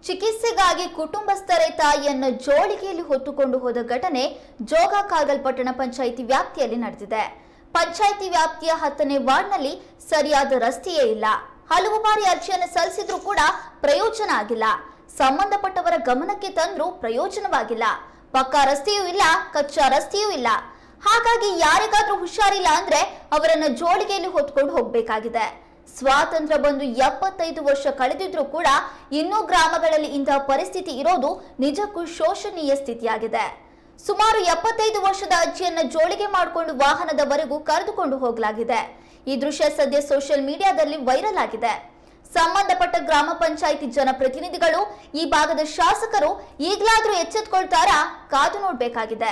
ಚಿಕಿತ್ಸೆಗಾಗಿ ಕುಟುಂಬಸ್ಥರೇ ತಾಯಿಯನ್ನು ಜೋಳಿಗೆಯಲ್ಲಿ ಹೊತ್ತುಕೊಂಡು ಹೋದ ಘಟನೆ ಜೋಗ ಕಾಗಲ್ ಪಟ್ಟಣ ಪಂಚಾಯಿತಿ ವ್ಯಾಪ್ತಿಯಲ್ಲಿ ನಡೆದಿದೆ ಪಂಚಾಯಿತಿ ವ್ಯಾಪ್ತಿಯ ಹತ್ತನೇ ವಾರ್ಡ್ನಲ್ಲಿ ಸರಿಯಾದ ರಸ್ತೆಯೇ ಇಲ್ಲ ಹಲವು ಬಾರಿ ಅರ್ಜಿಯನ್ನು ಸಲ್ಲಿಸಿದ್ರೂ ಕೂಡ ಪ್ರಯೋಜನ ಆಗಿಲ್ಲ ಸಂಬಂಧಪಟ್ಟವರ ಗಮನಕ್ಕೆ ತಂದ್ರೂ ಪ್ರಯೋಜನವಾಗಿಲ್ಲ ಪಕ್ಕಾ ರಸ್ತೆಯೂ ಇಲ್ಲ ಕಚ್ಚಾ ರಸ್ತೆಯೂ ಇಲ್ಲ ಹಾಗಾಗಿ ಯಾರಿಗಾದ್ರೂ ಹುಷಾರಿಲ್ಲ ಅಂದ್ರೆ ಅವರನ್ನ ಜೋಳಿಗೆಯಲ್ಲಿ ಹೊತ್ಕೊಂಡು ಹೋಗ್ಬೇಕಾಗಿದೆ ಸ್ವಾತಂತ್ರ್ಯ ಬಂದು ಎಪ್ಪತ್ತೈದು ವರ್ಷ ಕಳೆದಿದ್ರೂ ಕೂಡ ಇನ್ನೂ ಗ್ರಾಮಗಳಲ್ಲಿ ಇಂತಹ ಪರಿಸ್ಥಿತಿ ಇರೋದು ನಿಜಕ್ಕೂ ಶೋಷಣೀಯ ಸ್ಥಿತಿಯಾಗಿದೆ ಸುಮಾರು ಎಪ್ಪತ್ತೈದು ವರ್ಷದ ಅಜ್ಜಿಯನ್ನ ಜೋಳಿಗೆ ಮಾಡಿಕೊಂಡು ವಾಹನದವರೆಗೂ ಕರೆದುಕೊಂಡು ಹೋಗಲಾಗಿದೆ ಈ ದೃಶ್ಯ ಸದ್ಯ ಸೋಷಿಯಲ್ ಮೀಡಿಯಾದಲ್ಲಿ ವೈರಲ್ ಆಗಿದೆ ಸಂಬಂಧಪಟ್ಟ ಗ್ರಾಮ ಪಂಚಾಯಿತಿ ಜನಪ್ರತಿನಿಧಿಗಳು ಈ ಭಾಗದ ಶಾಸಕರು ಈಗಲಾದ್ರೂ ಎಚ್ಚೆತ್ಕೊಳ್ತಾರಾ ಕಾದು ನೋಡ್ಬೇಕಾಗಿದೆ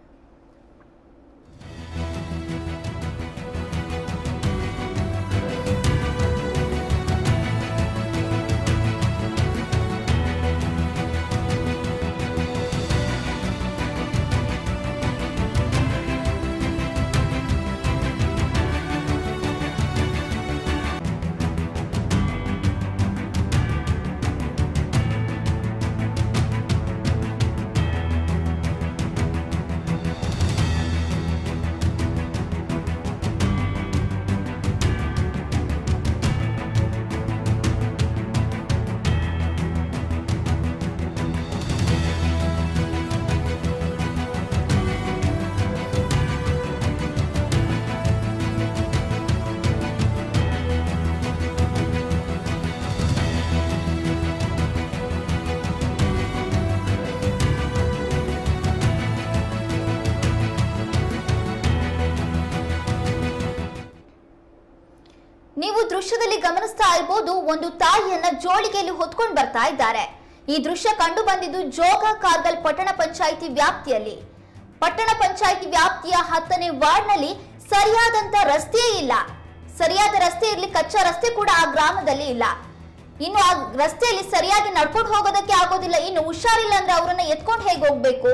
ನೀವು ದೃಶ್ಯದಲ್ಲಿ ಗಮನಿಸ್ತಾ ಇರ್ಬೋದು ಒಂದು ತಾಯಿಯನ್ನ ಜೋಳಿಗೆಯಲ್ಲಿ ಹೊತ್ಕೊಂಡು ಬರ್ತಾ ಇದ್ದಾರೆ ಈ ದೃಶ್ಯ ಕಂಡು ಬಂದಿದ್ದು ಜೋಗ ಕಾರ್ಗಲ್ ಪಟ್ಟಣ ಪಂಚಾಯಿತಿ ವ್ಯಾಪ್ತಿಯಲ್ಲಿ ಪಟ್ಟಣ ಪಂಚಾಯಿತಿ ವ್ಯಾಪ್ತಿಯ ಹತ್ತನೇ ವಾರ್ಡ್ನಲ್ಲಿ ಸರಿಯಾದಂತ ರಸ್ತೆಯೇ ಇಲ್ಲ ಸರಿಯಾದ ರಸ್ತೆ ಇರ್ಲಿ ಕಚ್ಚಾ ರಸ್ತೆ ಕೂಡ ಆ ಗ್ರಾಮದಲ್ಲಿ ಇಲ್ಲ ಇನ್ನು ಆ ರಸ್ತೆಯಲ್ಲಿ ಸರಿಯಾಗಿ ನಡ್ಕೊಂಡು ಹೋಗೋದಕ್ಕೆ ಆಗೋದಿಲ್ಲ ಇನ್ನು ಹುಷಾರಿಲ್ಲ ಅಂದ್ರೆ ಅವರನ್ನ ಎತ್ಕೊಂಡು ಹೇಗೆ ಹೋಗ್ಬೇಕು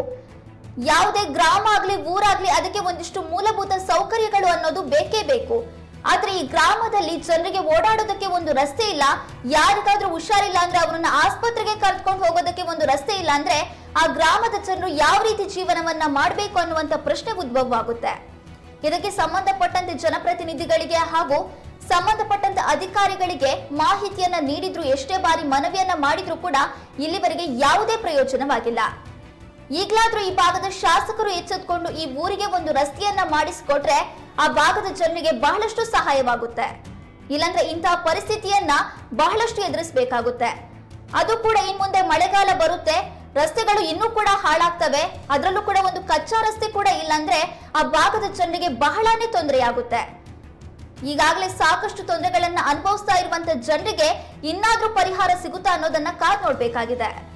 ಯಾವುದೇ ಗ್ರಾಮ ಆಗ್ಲಿ ಊರಾಗ್ಲಿ ಅದಕ್ಕೆ ಒಂದಿಷ್ಟು ಮೂಲಭೂತ ಸೌಕರ್ಯಗಳು ಅನ್ನೋದು ಬೇಕೇ ಬೇಕು ಆದ್ರೆ ಈ ಗ್ರಾಮದಲ್ಲಿ ಜನರಿಗೆ ಓಡಾಡೋದಕ್ಕೆ ಒಂದು ರಸ್ತೆ ಇಲ್ಲ ಯಾರಿಗಾದ್ರೂ ಹುಷಾರಿಲ್ಲ ಅಂದ್ರೆ ಅವರನ್ನ ಆಸ್ಪತ್ರೆಗೆ ಕರ್ಕೊಂಡು ಹೋಗೋದಕ್ಕೆ ಒಂದು ರಸ್ತೆ ಇಲ್ಲ ಅಂದ್ರೆ ಆ ಗ್ರಾಮದ ಜನರು ಯಾವ ರೀತಿ ಜೀವನವನ್ನ ಮಾಡಬೇಕು ಅನ್ನುವಂತ ಪ್ರಶ್ನೆ ಉದ್ಭವವಾಗುತ್ತೆ ಇದಕ್ಕೆ ಸಂಬಂಧಪಟ್ಟಂತೆ ಜನಪ್ರತಿನಿಧಿಗಳಿಗೆ ಹಾಗೂ ಸಂಬಂಧಪಟ್ಟಂತ ಅಧಿಕಾರಿಗಳಿಗೆ ಮಾಹಿತಿಯನ್ನ ನೀಡಿದ್ರು ಎಷ್ಟೇ ಬಾರಿ ಮನವಿಯನ್ನ ಮಾಡಿದ್ರು ಕೂಡ ಇಲ್ಲಿವರೆಗೆ ಯಾವುದೇ ಪ್ರಯೋಜನವಾಗಿಲ್ಲ ಈಗಲಾದ್ರೂ ಈ ಭಾಗದ ಶಾಸಕರು ಎಚ್ಚೆತ್ಕೊಂಡು ಈ ಊರಿಗೆ ಒಂದು ರಸ್ತೆಯನ್ನ ಮಾಡಿಸಿಕೊಟ್ರೆ ಆ ಭಾಗದ ಜನರಿಗೆ ಬಹಳಷ್ಟು ಸಹಾಯವಾಗುತ್ತೆ ಇಲ್ಲಾಂದ್ರೆ ಇಂತಹ ಪರಿಸ್ಥಿತಿಯನ್ನ ಬಹಳಷ್ಟು ಎದುರಿಸಬೇಕಾಗುತ್ತೆ ಅದು ಕೂಡ ಇನ್ ಮುಂದೆ ಮಳೆಗಾಲ ಬರುತ್ತೆ ರಸ್ತೆಗಳು ಇನ್ನೂ ಕೂಡ ಹಾಳಾಗ್ತವೆ ಅದರಲ್ಲೂ ಕೂಡ ಒಂದು ಕಚ್ಚಾ ರಸ್ತೆ ಕೂಡ ಇಲ್ಲಾಂದ್ರೆ ಆ ಭಾಗದ ಜನರಿಗೆ ಬಹಳಾನೇ ತೊಂದರೆಯಾಗುತ್ತೆ ಈಗಾಗಲೇ ಸಾಕಷ್ಟು ತೊಂದರೆಗಳನ್ನ ಅನುಭವಿಸ್ತಾ ಇರುವಂತ ಜನರಿಗೆ ಇನ್ನಾದ್ರೂ ಪರಿಹಾರ ಸಿಗುತ್ತಾ ಅನ್ನೋದನ್ನ ಕಾದ್ ನೋಡ್ಬೇಕಾಗಿದೆ